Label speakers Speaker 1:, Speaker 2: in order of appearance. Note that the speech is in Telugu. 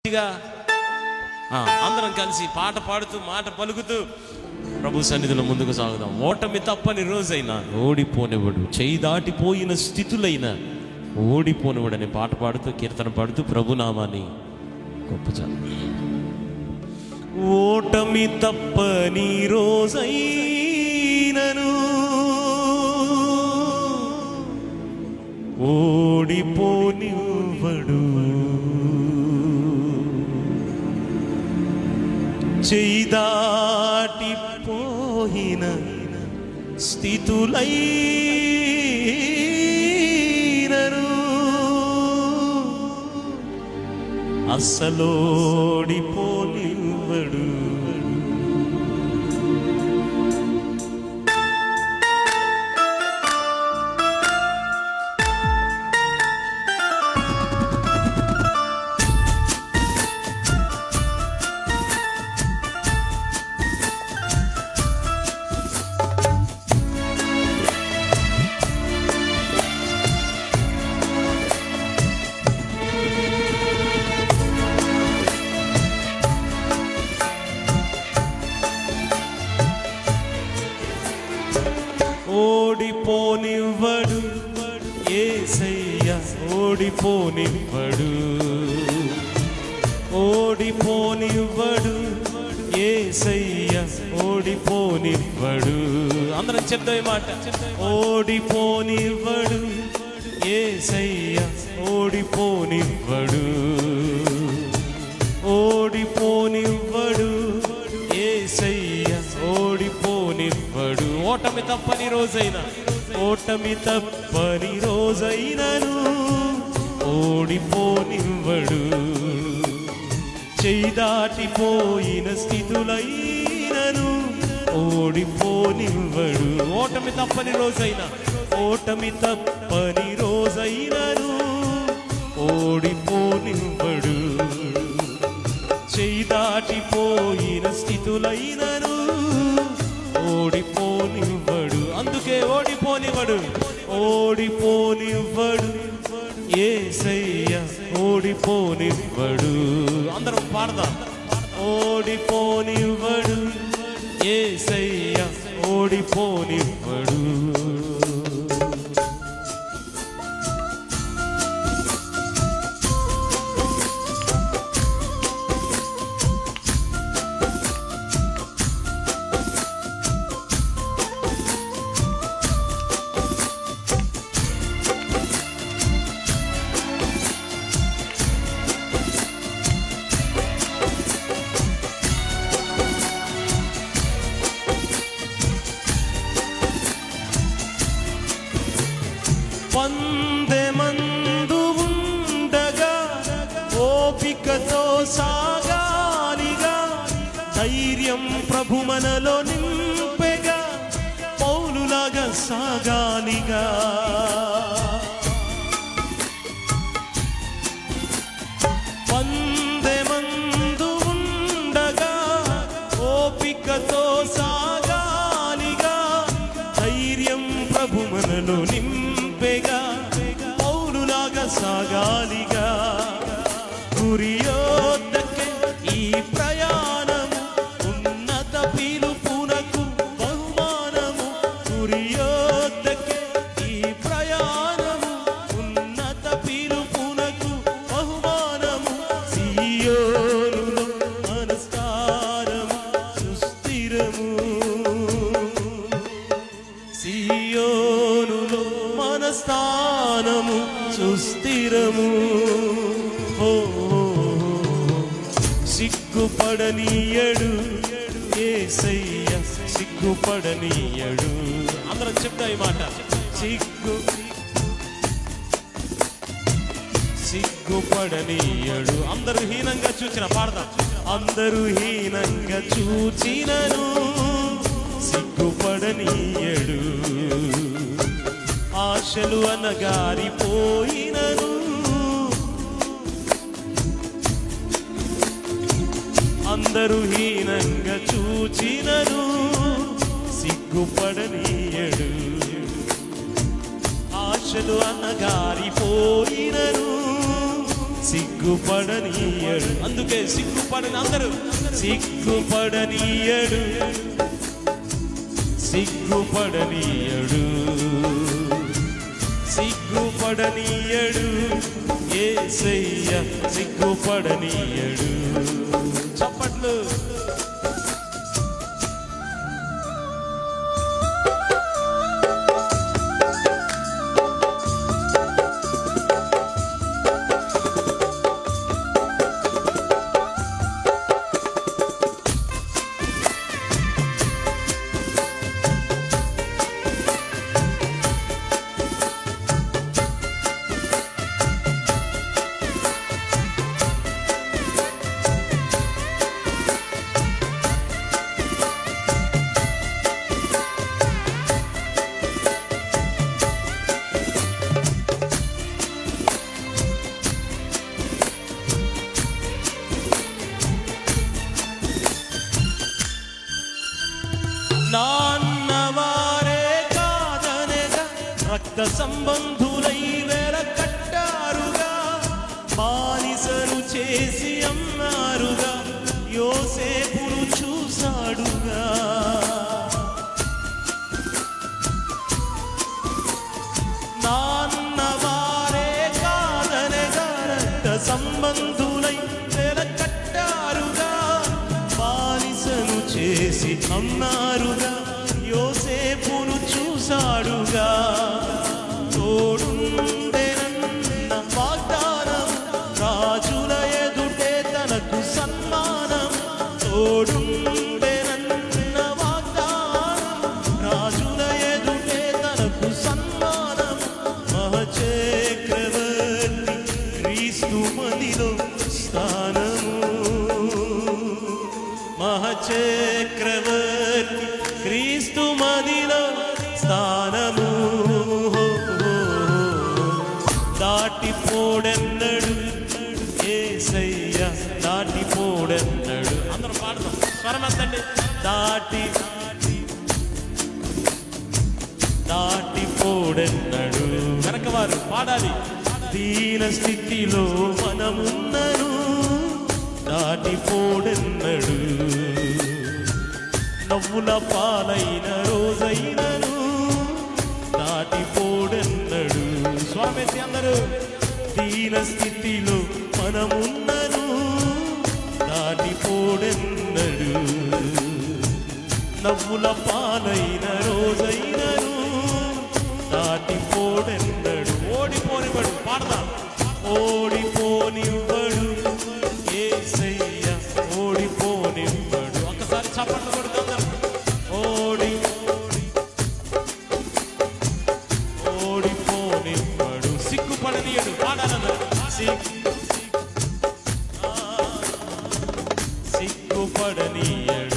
Speaker 1: గట్టిగా ఆ, అందరం కలిసి పాట పాడుతూ మాట పలుకుతూ ప్రభు సన్నిధిలో ముందుకు సాగుదాం ఓటమి తప్పని రోజైనా ఓడిపోనివాడు చేయి దాటిపోయిన స్థితులైన ఓడిపోనివాడు అనే పాట పాడుతూ కీర్తన పాడుతూ ప్రభునామాన్ని గొప్పచాలి ఓటమి తప్పని రోజైనను ఓడిపోనివ్వడు చేదాటిపోయిన స్థితులైనను అస్సలోడిపోనివ్వడు ఓడిపోనివ్వడు ఏసయ్య ఓడిపోనివ్వడు ఓడిపోనివ్వడు ఏసయ్య ఓడిపోనివ్వడు అందరం చెప్తాం ఈ మాట ఓడిపోనివ్వడు ఏసయ్య ఓడిపోనివ్వడు ఓడిపోనివ్వడు ఏసయ్య ఓడిపోనివ్వడు ఓటమి తప్పని రోజైనా ఓటమి తప్పని రోజైనను ఓడిపోనివ్వడు చేయి దాటిపోయిన స్థితులైనను ఓడిపోనివ్వడు ఓటమి తప్పని రోజైనా ఓటమి తప్పని రోజైనను ఓడిపోనివ్వడు చేయి దాటిపోయిన స్థితులైనను ఓడిపోనివ్వడు అందుకే ఓడిపోనివ్వడు ఓడిపోనివ్వడు ఏసయ్య ఓడిపోనివ్వడు అందరం పాడదాం ఓడిపోనివ్వడు ఏసయ్య ఓడిపోనివ్వడు పందెమందు ఉండగా ఓపికతో సాగాలిగా ధైర్యం ప్రభు మనలో నింపెగా పౌలులాగా సాగాలిగా పందెమందు ఉండగా ఓపికతో సాగాలిగా ధైర్యం ప్రభు మనలో నింపెగా పౌరులాగా సాగాలిగా గురియోద్దకే ఈ ప్రయాణము ఉన్నత పిలుపునకు బహుమానము గురియోద్దకే ఈ ప్రయాణము ఉన్నత పిలుపునకు బహుమానము సియోనులో మనస్కారము సుస్థిరము సియోనులో మనస్థానము సుస్థిరము ఓ సిగ్గుపడనీయడు ఏసయ్య సిగ్గుపడనీయడు అందరం చెప్తా ఈ మాట సిగ్గు సిగ్గుపడనీయడు అందరూ హీనంగా చూచిన పాడదాం అందరూ హీనంగా చూచినను సిగ్గుపడనీయడు ఆశలు అనగారిపోయినను అందరూ హీనంగా చూచినను సిగ్గుపడనీయడు ఆశలు అనగారిపోయినను సిగ్గుపడనీయడు అందుకే సిగ్గుపడని అందరూ సిగ్గుపడనీయడు సిగ్గుపడనీయడు సిగ్గుపడనీయడు ఏసయ్య సిగ్గుపడనీయడు చప్పట్లు నాన్నవారే కాదనగా రక్త సంబంధులై వేల కట్టారుగా బానిసను చేసి అన్నారుగా యోసేపును చూశాడుగా నాన్నవారే కాదనగా రక్త సంబంధులై వేల కట్టారుగా బానిసను చేసి అన్నారుగా యోసేపును చూశాడుగా తోడుండెనన్న వాగ్దానం రాజుల ఎదుటే తనకు సన్మానం తోడుండెనన్న వాగ్దానం రాజుల ఎదుటే తనకు సన్మానం మహచక్రవర్తి క్రీస్తు మదిలో స్థానము మహచక్రవర్తి క్రీస్తు మదిలో స్థానము దాటిపోడెన్నడు ఏసయ్య దాటిపోడెన్నడు అందరం పాడదాం స్వరమెత్తండి దాటి దాటిపోడెన్నడు వెనకవారు పాడాలి దీన స్థితిలో మనమున్నను దాటిపోడెన్నడు నవ్వుల పాలైన రోజైనను దాటిపోడెన్నడు స్వామి అందరూ దీన స్థితిలో మనమున్నను దాటిపోడెన్నడు నవ్వుల పాలైన రోజైనను దాటిపోడెన్నడు ఓడిపోనివ్వడు పాడదాం ఓడిపోనివ్వడు ఏసయ్య ఓడిపోనివ్వడు ఒకసారి చప్పట్లు కొడుతుందరు ఓడి ఓడిపోనివ్వడు సిగ్గుపడనీయడు పాడాలన్నారు సిగ్గు సిగ్గుపడనీయడు